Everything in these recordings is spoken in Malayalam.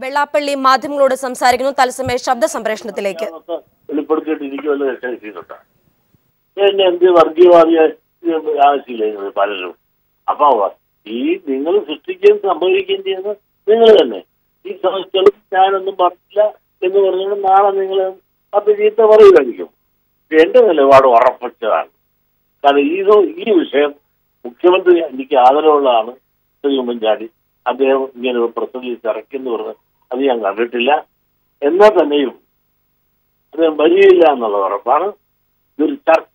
വെള്ളാപ്പള്ളി മാധ്യമങ്ങളോട് സംസാരിക്കുന്നു തത്സമയ ശബ്ദ സംപ്രേഷണത്തിലേക്ക് അവസ്ഥ വെളിപ്പെടുത്തിയിട്ടിരിക്കുമല്ലോ രക്ഷ ചെയ്തിട്ടാ എന്നെ എന്ത് വർഗീയവാദിയായി ആവശ്യമില്ല പലരും അപ്പൊ ഈ നിങ്ങൾ സൃഷ്ടിക്കുകയും സംഭവിക്കുകയും ചെയ്യുന്നത് നിങ്ങൾ തന്നെ ഈ സമസ്യകളും ഞാനൊന്നും പറഞ്ഞില്ല എന്ന് പറഞ്ഞാൽ നാളെ നിങ്ങൾ പത്ത് ചീത്ത പറയുമായിരിക്കും എന്റെ നിലപാട് ഉറപ്പിച്ചതാണ് കാരണം ഈ ഈ വിഷയം മുഖ്യമന്ത്രി എനിക്ക് ആദരവുള്ളതാണ് ശ്രീ ഉമ്മൻചാണ്ടി അദ്ദേഹം ഇങ്ങനെ ഒരു പ്രസംഗിച്ച് ഇറക്കിയെന്ന് പറഞ്ഞ് അത് ഞാൻ കണ്ടിട്ടില്ല എന്നാൽ തന്നെയും അദ്ദേഹം വരികയില്ല എന്നുള്ളത് ഉറപ്പാണ് ഇതൊരു ചർച്ച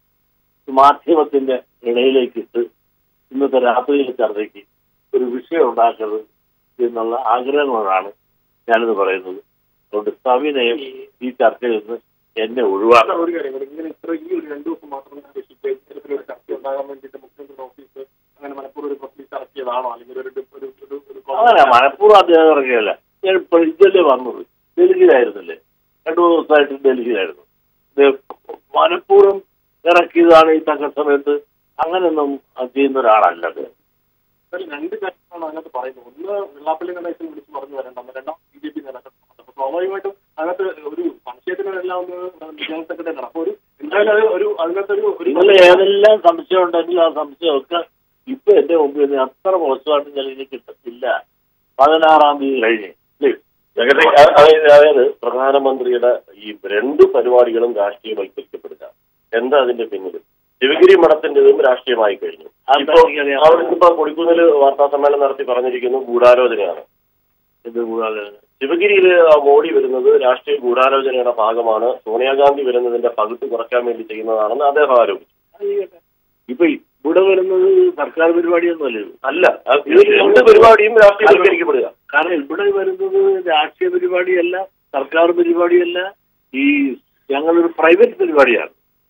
മാധ്യമത്തിന്റെ ഇടയിലേക്ക് ഇട്ട് ഇന്നത്തെ രാത്രിയിലെ ചർച്ചയ്ക്ക് ഒരു വിഷയം ഉണ്ടാക്കരുത് എന്നുള്ള ആഗ്രഹം കൊണ്ടാണ് ഞാനിത് പറയുന്നത് അതുകൊണ്ട് സവിനയം ഈ ചർച്ചയിൽ നിന്ന് എന്നെ ഒഴിവാക്കണം ഒരു കാര്യം കൂടി. ഇങ്ങനെ ഇത്ര ഈ ഒരു രണ്ടു ദിവസം മാത്രം ഉദ്ദേശിച്ച് ഇത്തരത്തിലൊരു ചർച്ച ഉണ്ടാകാൻ വേണ്ടിയിട്ട് മുഖ്യമന്ത്രി ഓഫീസ് അങ്ങനെ മനഃപൂർവ്വം ഒരു പ്രസ് ഇറക്കിയതാണോ അല്ലെങ്കിൽ ഒരു ഒരു- ഒരു ഒരു ഒരു അങ്ങനെ മനഃപൂർവ്വം അദ്ദേഹം ഇറങ്ങിയല്ല ഞാൻ ഇപ്പോൾ ഇതല്ലേ വന്നത് ഡൽഹിയിലായിരുന്നില്ലേ രണ്ടു മൂന്ന് ദിവസമായിട്ട് ഡൽഹിയിലായിരുന്നു അദ്ദേഹം മനഃപൂർവ്വം ഇറക്കിയതാണ് ഈ തക്ക സമയത്ത് അങ്ങനെയൊന്നും ചെയ്യുന്ന ഒരാളല്ല അദ്ദേഹം അതിൽ രണ്ട് കാര്യങ്ങളാണ് അതിനകത്ത് പറയുന്നത് ഒന്ന് വെള്ളാപ്പള്ളി നടേശൻ വിളിച്ച് പറഞ്ഞു വരേണ്ട രണ്ടാം ബി ജെ പി നേതാക്കൾ അപ്പൊ സ്വാഭാവികമായിട്ടും അതിനകത്ത് ഒരു സംശയത്തിനെല്ലാം ഒന്ന് ജനറൽ സെക്രട്ടറി അപ്പൊ ഒരു എന്തായാലും അത് ഒരു അതിനകത്തൊരു ഒരു നിങ്ങൾ ഏതെല്ലാം സംശയം ഉണ്ടെങ്കിൽ ആ സംശയമൊക്കെ ഇപ്പൊ എന്റെ മുമ്പിൽ നിന്ന് അത്ര മോശമായിട്ട് ഞാൻ ഇനി കിട്ടത്തില്ല പതിനാറാം തീയതി കഴിഞ്ഞ് ഇല്ലേ? ജഗതി അതായത് അതായത് പ്രധാനമന്ത്രിയുടെ ഈ രണ്ട് പരിപാടികളും രാഷ്ട്രീയവൽക്കരിക്കപ്പെടുക എന്താ അതിന്റെ പിന്നിൽ ശിവഗിരി മഠത്തിന്റേതും രാഷ്ട്രീയമായി കഴിഞ്ഞു അതെന്താ ഇപ്പോ എനിക്കറിയാം. അവിടെ ഇപ്പൊ കൊടിക്കുന്നില് വാർത്താ സമ്മേളനം നടത്തി പറഞ്ഞിരിക്കുന്നു ഗൂഢാലോചനയാണ് ഇത് കൂടാതെ ശിവഗിരിയിൽ മോഡി വരുന്നത് രാഷ്ട്രീയ ഗൂഢാലോചനയുടെ ഭാഗമാണ് സോണിയാഗാന്ധി വരുന്നതിന്റെ പകുതി കുറയ്ക്കാൻ വേണ്ടി ചെയ്യുന്നതാണെന്ന് അദ്ദേഹം ആരോപിച്ചു ഇപ്പൊ ഇവിടെ വരുന്നത് സർക്കാർ പരിപാടിയൊന്നുമല്ല ഇത് അല്ല അത് ഈ രണ്ട് പരിപാടിയും രാഷ്ട്രീയവൽക്കരിക്കപ്പെടുക കാരണം ഇവിടെ വരുന്നത് രാഷ്ട്രീയ പരിപാടിയല്ല സർക്കാർ പരിപാടിയല്ല ഈ ഞങ്ങളൊരു പ്രൈവറ്റ് പരിപാടിയാണ്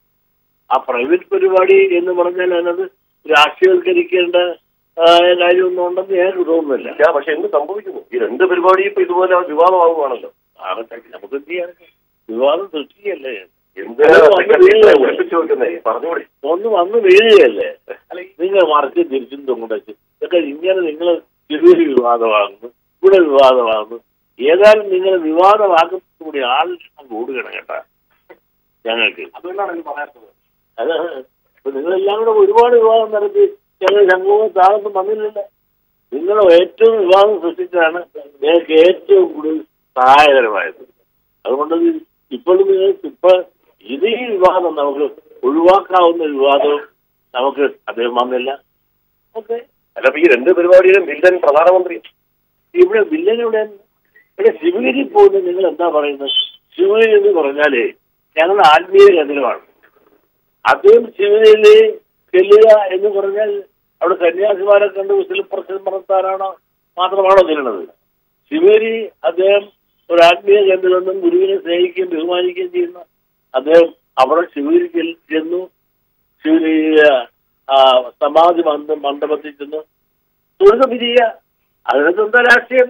ആ പ്രൈവറ്റ് പരിപാടി എന്ന് പറഞ്ഞാൽ അതിനത് രാഷ്ട്രീയവൽക്കരിക്കേണ്ട ആ, കാര്യമൊന്നും ഉണ്ടെന്ന് ഞാൻ തോന്നുന്നില്ല ഇല്ല പക്ഷെ എന്ത് സംഭവിക്കുന്നു ഈ രണ്ട് പരിപാടിയും ഇപ്പൊ ഇതുപോലെ വിവാദമാകുവാണല്ലോ ആകട്ടെ നമുക്ക് എന്ത് ചെയ്യാൻ വിവാദം സൃഷ്ടിക്കല്ലേ എന്തിനാ സെക്രട്ടറി ഒളിപ്പിച്ചു വെക്കുന്നേ പറഞ്ഞുകൂടി ഒന്ന് വന്ന് വീഴുകയല്ലേ നിങ്ങൾ മറിച്ച് തിരിച്ചും തൊങ്ങടച്ച് ഇതൊക്കെ ഇങ്ങനെ നിങ്ങൾ ചെറിയൊരു വിവാദമാകുന്നു ഇവിടെ വിവാദമാകുന്നു ഏതായാലും നിങ്ങൾ വിവാദമാക്കുന്ന കൂടി ആൾ കൂടുകയാണ് കേട്ടാ ഞങ്ങൾക്ക് അതുകൊണ്ടാണ് എനിക്ക് പറയാത്തത് അത് ഇപ്പൊ നിങ്ങളെല്ലാം കൂടെ ഒരുപാട് വിവാദം നടത്തി ഞങ്ങൾ സംഘവും താഴൊന്നും വന്നില്ലല്ലോ നിങ്ങൾ ഏറ്റവും വിവാദം സൃഷ്ടിച്ചാണ് നിങ്ങൾക്ക് ഏറ്റവും കൂടുതൽ സഹായകരമായത് അതുകൊണ്ട് ഇത് ഇപ്പോഴും നിങ്ങൾക്ക് ഇപ്പൊ ഇത് ഈ വിവാദം നമുക്ക് ഒഴിവാക്കാവുന്ന വിവാദവും നമുക്ക് അദ്ദേഹം വന്നില്ല ഓക്കെ അല്ല അപ്പൊ ഈ രണ്ട് പരിപാടിയിലും വില്ലൻ പ്രധാനമന്ത്രി ഇവിടെ വില്ലൻ ഇവിടെ ഇവിടെ ശിവഗിരി പോകുന്നത് നിങ്ങൾ എന്താ പറയുന്നത് ശിവഗിരി എന്ന് പറഞ്ഞാല് ഞങ്ങളുടെ ആത്മീയ കേന്ദ്രമാണ് അദ്ദേഹം ശിവഗിരിയിൽ ചെല്ലുക എന്ന് പറഞ്ഞാൽ അവിടെ സന്യാസിമാരെ കണ്ട് മുസ്ലിം പ്രശ്നം നടത്താനാണോ മാത്രമാണോ ചെല്ലുന്നത് ശിവഗിരി അദ്ദേഹം ഒരു ആത്മീയ കേന്ദ്രമെന്നും ഗുരുവിനെ സ്നേഹിക്കുകയും ബഹുമാനിക്കുകയും ചെയ്യുന്ന അദ്ദേഹം അവിടെ ശിവഗിരി ചെൽ- ചെന്നു ശിവഗിരി ആ, സമാധി മണ്ഡ മണ്ഡപത്തിൽ ചെന്ന് തൊഴുത പിരിയുക അതിനകത്ത് എന്താ രാഷ്ട്രീയം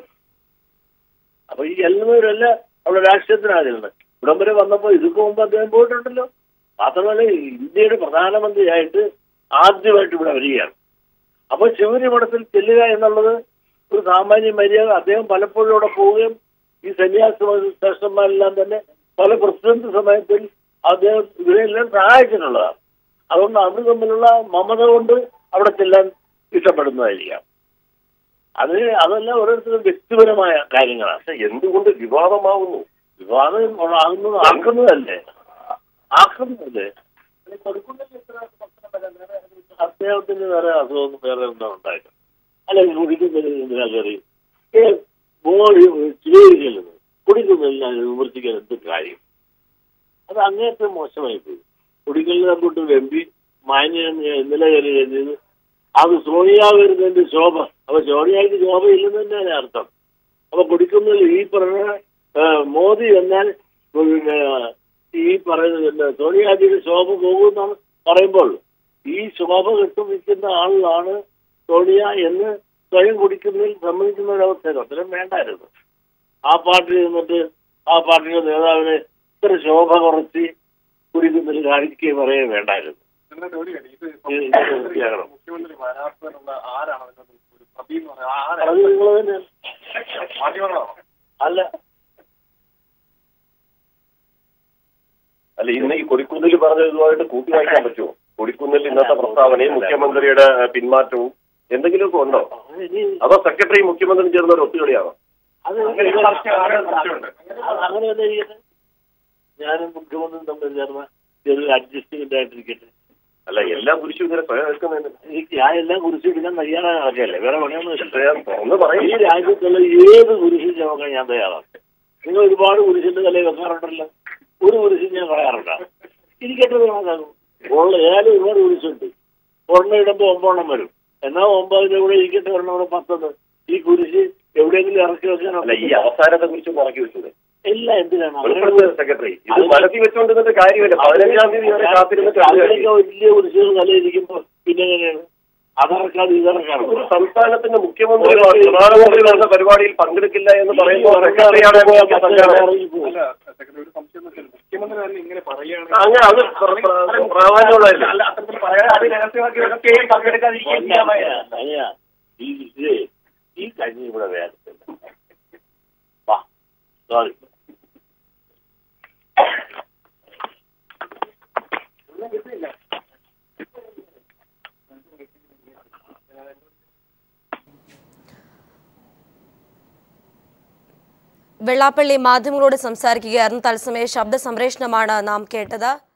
അപ്പൊ ഈ എല്ലാവരല്ല അവിടെ രാഷ്ട്രീയത്തിനാണ് ചെല്ലുന്നത് ഇവിടം വരെ വന്നപ്പോ ഇതിക്ക് മുമ്പ് അദ്ദേഹം പോയിട്ടുണ്ടല്ലോ മാത്രമല്ല ഇന്ത്യയുടെ പ്രധാനമന്ത്രിയായിട്ട് ആദ്യമായിട്ട് ഇവിടെ വരികയാണ് അപ്പൊ ശിവരി മഠത്തിൽ ചെല്ലുക എന്നുള്ളത് ഒരു സാമാന്യ മര്യാദ അദ്ദേഹം പലപ്പോഴും അവിടെ പോവുകയും ഈ സന്യാസ ശ്രേഷ്ഠന്മാരെല്ലാം തന്നെ പല പ്രസിഡന്റ് സമയത്തിൽ അദ്ദേഹം ഇവരെല്ലാം സഹായിച്ചിട്ടുള്ളതാണ് അതുകൊണ്ട് അത് തമ്മിലുള്ള മമത കൊണ്ട് അവിടെ ചെല്ലാൻ ഇഷ്ടപ്പെടുന്നതായിരിക്കാം അത് അതെല്ലാം ഓരോരുത്തരും വ്യക്തിപരമായ കാര്യങ്ങളാണ് പക്ഷെ എന്തുകൊണ്ട് വിവാദമാവുന്നു വിവാദം ആകുന്നത് ആക്കുന്നതല്ലേ ആക്കുന്നതല്ലേ അദ്ദേഹത്തിന് വേറെ അസുഖമൊന്നും വേറെ ഒന്നും ഉണ്ടായില്ല അല്ലെങ്കിൽ കുടിക്കുന്നതിന് എന്തിനാ കയറി ചിലയിരിക്കലെന്ന് കുടിക്കുന്നതിൽ വിമർശിക്കാൻ എന്ത് കാര്യം അത് അങ്ങേറ്റം മോശമായി പോയി കുടിക്കലിനെ അങ്ങോട്ട് എം പി മാന്യ ഇന്നലെ കയറി കഴിഞ്ഞത് അത് സോണിയ വരുന്നതിന്റെ ശോഭ അപ്പൊ സോണിയക്ക് ശോഭ ഇല്ലെന്ന് തന്നെയാണ് അർത്ഥം അപ്പൊ കുടിക്കുന്നതിൽ ഈ പറഞ്ഞ ആ, മോദി എന്നാൽ പിന്നെ ഈ പറയുന്നത് എന്താ സോണിയാജിയുടെ ശോഭ പോകുമെന്നാണ് പറയുമ്പോൾ ഈ ശോഭ കെട്ടു നിൽക്കുന്ന ആളിലാണ് സോണിയ എന്ന് സ്വയം കുടിക്കുന്നതിൽ സമ്മതിക്കുന്ന ഒരവസ്ഥയാണ് അത്രയും വേണ്ടായിരുന്നു ആ പാർട്ടി നിന്നിട്ട് ആ പാർട്ടിയുടെ നേതാവിനെ ഇത്ര ശോഭ കുറച്ച് കുടിക്കുന്നതിൽ കാണിക്കുകയും പറയുകയും വേണ്ടായിരുന്നു എന്നിട്ട് ഒരു കാര്യം ഇത് ഇത് ഇത് വൃത്തിയാക്കണം. മുഖ്യമന്ത്രി വരാത്തതിനുള്ള ആരാണ് അതിനകത്ത് ഒരു പ്രതി എന്ന് പറയുന്നത് അത് ആരാണ് നിങ്ങൾ തന്നെ മാധ്യമങ്ങളാണോ അല്ല അല്ല ഇന്ന് ഈ കൊടിക്കുന്നിൽ പറഞ്ഞ ഇതുമായിട്ട് കൂട്ടി വായിക്കാൻ പറ്റുമോ കൊടിക്കുന്നിൽ ഇന്നത്തെ പ്രസ്താവനയും മുഖ്യമന്ത്രിയുടെ ഏഹ്, പിന്മാറ്റവും എന്തെങ്കിലുമൊക്കെ ഉണ്ടോ ഇനി അതോ സെക്രട്ടറി മുഖ്യമന്ത്രി ചേർന്ന ഒരു ഒത്തുകളിയാണോ അത് അങ്ങനെ ഒരു സംശയം- അങ്ങനെ ഒരു സംശയമുണ്ട്. അങ്ങനെ തന്നെ ഇരിക്കട്ടെ ഞാനും മുഖ്യമന്ത്രിയും തമ്മിൽ ചേർന്ന ചെറിയ അഡ്ജസ്റ്റ്മെന്റ് ആയിട്ടിരിക്കട്ടെ അല്ല എല്ലാ കുരിശും ഇതിനെ സ്വയം എടുക്കുന്നതിന് എനിക്ക് ഞാൻ എല്ലാം കുരിശ് എടുക്കാൻ തയ്യാറാണ് നടക്കുകയല്ലേ വേറെ പണിയൊന്നുമില്ല ഒന്ന് ഈ പറയും രാജ്യത്തുള്ള ഏത് കുരിശും ചുമക്കാൻ ഞാൻ തയ്യാറാണ് നിങ്ങൾ ഒരുപാട് കുരിശിന്റെ തലയിൽ വെക്കാറുണ്ടല്ലോ ഒരു കുരിശും ഞാൻ പറയാറുണ്ട് ഇരിക്കട്ടെ കണക്കാക്കും ഉള്ള ഏതായാലും ഒരുപാട് കുരിശുണ്ട് ഒരെണ്ണം ഇടുമ്പോൾ ഒമ്പതെണ്ണം വരും എന്നാൽ ഒമ്പതിന്റെ കൂടെ ഇരിക്കട്ടെ ഒരെണ്ണം കൂടെ പത്തെണ്ണം ഈ കുരിശ് എവിടെയെങ്കിലും ഇറക്കി വെക്കാൻ അല്ല ഈ അവസാനത്തെ കുറിച്ച് മറക്കി വെച്ചത് ഇല്ല എന്തിനാണ് ഉൾപ്പെടുന്ന സെക്രട്ടറി ഇത് മനസ്സിൽ വെച്ചുകൊണ്ടിരുന്നിട്ട് കാര്യമില്ല പതിനഞ്ചാം തീയതി വരെ കാത്തിരുന്നിട്ട് അതിലൊക്കെ വലിയ കുരിശുകൾ തലയിരിക്കുമ്പോ പിന്നെ എങ്ങനെയാണ് അതറക്കാതെ ഇതറക്കാണ് ഒരു സംസ്ഥാനത്തിന്റെ മുഖ്യമന്ത്രി പ്രധാനമന്ത്രി നടന്ന പരിപാടിയിൽ പങ്കെടുക്കില്ല എന്ന് പറയുമ്പോൾ സെക്രട്ടറിയാണ് അതിന്റെ സംഘാടകൻ. അല്ല സെക്രട്ടറി ഒരു സംശയം എന്ന് വെച്ചാൽ മുഖ്യമന്ത്രി തന്നെ ഇങ്ങനെ പറയുകയാണെങ്കിൽ അങ്ങനെ അത് പ്ര- പ്ര- പ്രാധാന്യമുള്ളതല്ല അല്ല അത്തരത്തിൽ പറയാതെ അത് രഹസ്യമാക്കി വെക്കുകയും പങ്കെടുക്കാതിരിക്കുകയും ചെയ്യാമായിരുന്നു. അയ്യാ, ഈ ഇത് ഈ കഞ്ഞി ഇവിടെ വേഗത്തില്ല വാ സോറി വെള്ളാപ്പള്ളി മാധ്യമങ്ങളോട് സംസാരിക്കുകയായിരുന്നു തത്സമയ ശബ്ദ സംപ്രേഷണമാണ് നാം കേട്ടത്